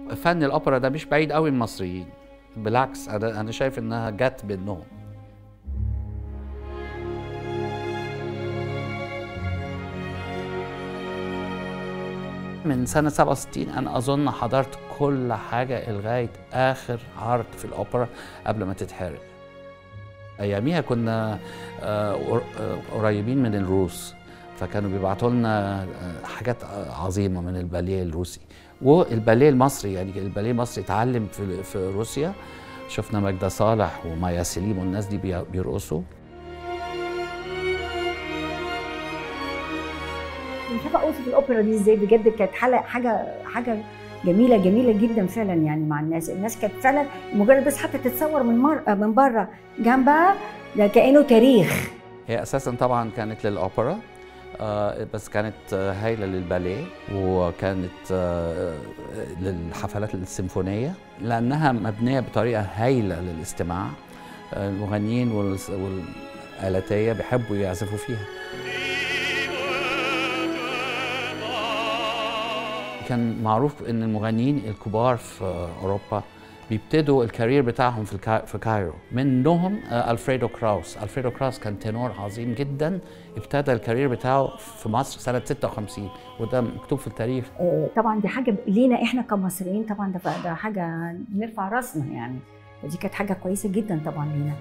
فن الاوبرا ده مش بعيد قوي من المصريين بالعكس انا انا شايف انها جت بينهم من سنة 67 أنا أظن حضرت كل حاجة لغاية آخر عرض في الأوبرا قبل ما تتحرق أياميها كنا آه، قر- آه، قريبين من الروس فكانوا بيبعتوا لنا آه، حاجات عظيمة من الباليه الروسي والباليه المصري يعني الباليه المصري اتعلم في في روسيا شفنا مجدة صالح ومايا سليم والناس دي بي- بيرقصوا مش عارفه اوصف الاوبرا دي ازاي بجد كانت حلقه حاجه حاجه جميله جميله جدا فعلا يعني مع الناس الناس كانت فعلا مجرد بس حتى تتصور من مر... من بره جنبها ده كانه تاريخ هي اساسا طبعا كانت للاوبرا آه، بس كانت آه، هايله للباليه وكانت آه، للحفلات السيمفونيه لانها مبنيه بطريقه هايله للاستماع آه، المغنيين والس- والآلاتية بيحبوا يعزفوا فيها كان معروف ان المغنيين الكبار في اوروبا بيبتدوا الكارير بتاعهم في الكا... في كايرو منهم آه، الفريدو كراوس الفريدو كراوس كان تنور عظيم جدا ابتدى الكارير بتاعه في مصر سنه 56 وده مكتوب في التاريخ آه، طبعا دي حاجه لينا احنا كمصريين طبعا ده ده حاجه نرفع راسنا يعني دي كانت حاجه كويسه جدا طبعا لينا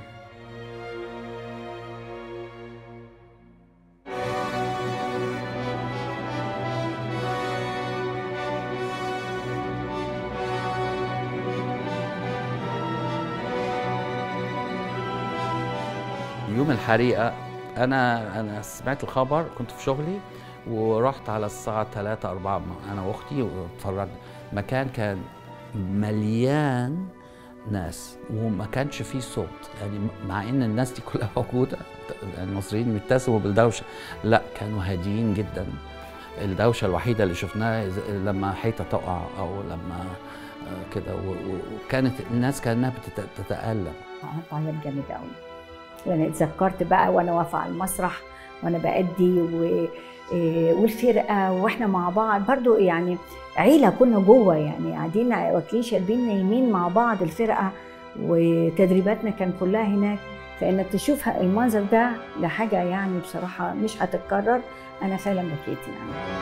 يوم الحريقه انا انا سمعت الخبر كنت في شغلي ورحت على الساعه 3 4 انا واختي واتفرجنا مكان كان مليان ناس وما كانش فيه صوت يعني مع ان الناس دي كلها موجوده المصريين بيتسموا بالدوشه لا كانوا هاديين جدا الدوشه الوحيده اللي شفناها إذا- لما حيطه تقع او لما آه، كده و- و- وكانت الناس كانها بتت- بتتالم عملت عيط جامد قوي وانا اتذكرت بقى وانا واقفه على المسرح وانا بأدي و... إيه، والفرقه واحنا مع بعض برضو يعني عيله كنا جوه يعني قاعدين واكلين شاربين نايمين مع بعض الفرقه وتدريباتنا كان كلها هناك فانك تشوف المنظر ده ده حاجه يعني بصراحه مش هتتكرر انا فعلا بكيت يعني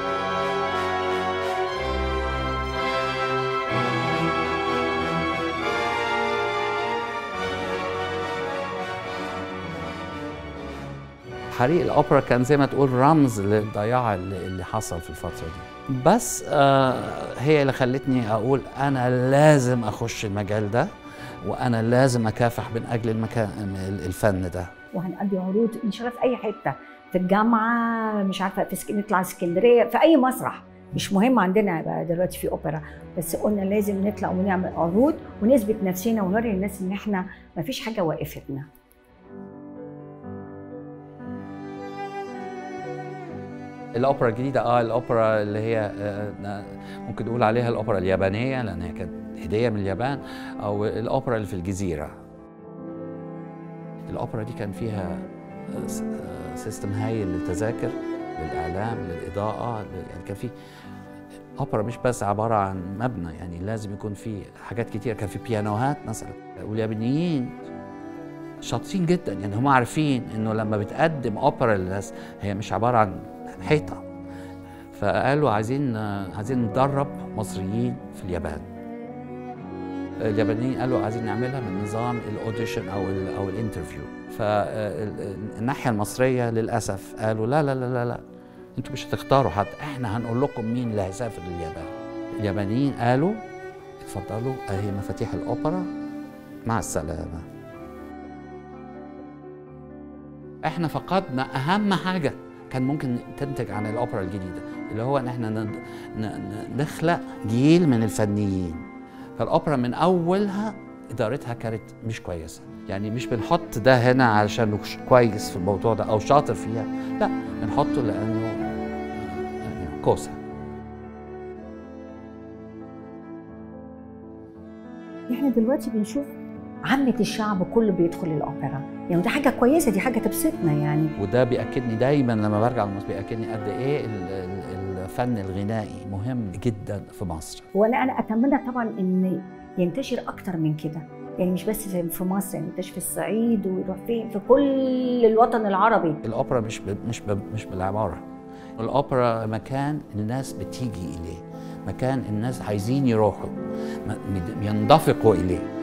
حريق الاوبرا كان زي ما تقول رمز للضياع اللي اللي حصل في الفتره دي بس آه هي اللي خلتني اقول انا لازم اخش المجال ده وانا لازم اكافح من اجل المكان الفن ده وهنقضي عروض ان شاء الله في اي حته في الجامعه مش عارفه في سك... نطلع اسكندريه في اي مسرح مش مهم عندنا بقى دلوقتي في اوبرا بس قلنا لازم نطلع ونعمل عروض ونثبت نفسنا ونوري الناس ان احنا ما فيش حاجه وقفتنا الاوبرا الجديده اه الاوبرا اللي هي آه ممكن نقول عليها الاوبرا اليابانيه لان هي كانت هديه من اليابان او الاوبرا اللي في الجزيره الاوبرا دي كان فيها آه، س- آه، سيستم هايل للتذاكر للاعلام للاضاءه لل- يعني كان في اوبرا مش بس عباره عن مبنى يعني لازم يكون في حاجات كتير كان في بيانوهات مثلا واليابانيين شاطرين جدا يعني هم عارفين انه لما بتقدم اوبرا للناس هي مش عباره عن حيطه فقالوا عايزين عايزين ندرب مصريين في اليابان اليابانيين قالوا عايزين نعملها من نظام الاوديشن او ال او الانترفيو فالناحيه المصريه للاسف قالوا لا لا لا لا لا انتوا مش هتختاروا حد احنا هنقول لكم مين اللي هيسافر لليابان اليابانيين قالوا اتفضلوا اهي مفاتيح الاوبرا مع السلامه احنا فقدنا اهم حاجه كان ممكن تنتج عن الاوبرا الجديده اللي هو ان احنا ن- ن- ن- نخلق جيل من الفنيين فالاوبرا من اولها ادارتها كانت مش كويسه يعني مش بنحط ده هنا علشان ش- كويس في الموضوع ده او شاطر فيها لا بنحطه لانه يعني كوسه احنا دلوقتي بنشوف عامة الشعب كله بيدخل الأوبرا يعني دي حاجة كويسة دي حاجة تبسطنا يعني وده بياكدني دايما لما برجع لمصر بياكدني قد ايه ال- ال- الفن الغنائي مهم جدا في مصر وانا انا اتمنى طبعا ان ينتشر اكتر من كده يعني مش بس في في مصر يعني ينتشر في الصعيد ويروح فين في كل الوطن العربي الأوبرا مش ب... مش ب... مش بالعبارة الأوبرا مكان الناس بتيجي إليه مكان الناس عايزين يروحوا م- يندفقوا إليه